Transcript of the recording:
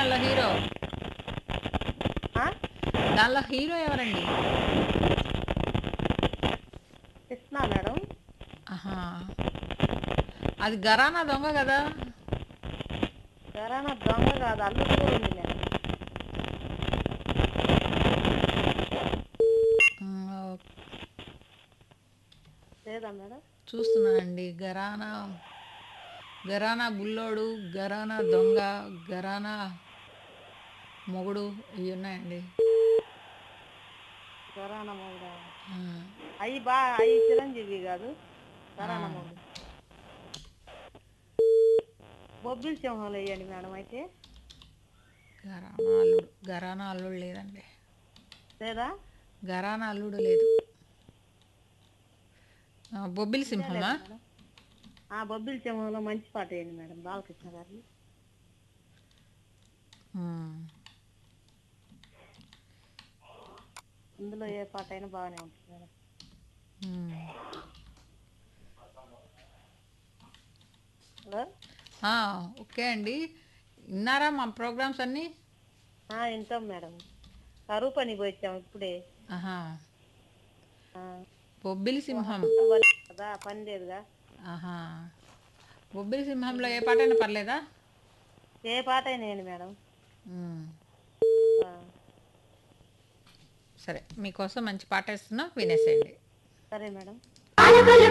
దానిలో హీరో ఆ? దానిలో హీరో ఎవరండి కృష్ణ మేడం ఆహా అది గరానా దొంగ కదా కరోనా దొంగ కాదు అల్లు కూడా ఉంది మేడం ఉమ్, ఓ- లేదా మేడం చూస్తున్నానండి గరానా గరానా బుల్లోడు గరానా దొంగ గరానా మొగుడు ఇవి ఉన్నాయండి కరోనా మొగుడు ఆ, అవి బా అవి చిరంజీవి కాదు కరోనా మొగుడు బొబ్బిలి సింహంలో వేయండి మేడం అయితే గరానా అల్లుడు గరానా అల్లుడు లేదండి లేదా గరానా అల్లుడు లేదు ఆ, బొబ్బిలి సింహమా మేడం ఆ బొబ్బిలి సింహంలో మంచి పాట వేయండి మేడం బాలకృష్ణ గారిని ఉమ్, అందులో ఏ పాట అయినా బాగానే ఉంటుంది మేడం ఉమ్. హలో ఆ, ఓకే అండి విన్నారా మా ప్రోగ్రామ్స్ అన్నీ ఆ, వింటాం మేడం కరువు పనికి వచ్చాం ఇప్పుడే ఆహా ఆ, బొబ్బిలి సింహం పని కదా పని లేదుగా ఆహా బొబ్బిలి సింహంలో ఏ పాట అయినా పర్లేదా ఏ పాట అయినా వేయండి మేడం ఉమ్, ఆ, సరే మీకోసం మంచి పాట వేస్తున్నా వినేసేయండి సరే మేడం అలకలు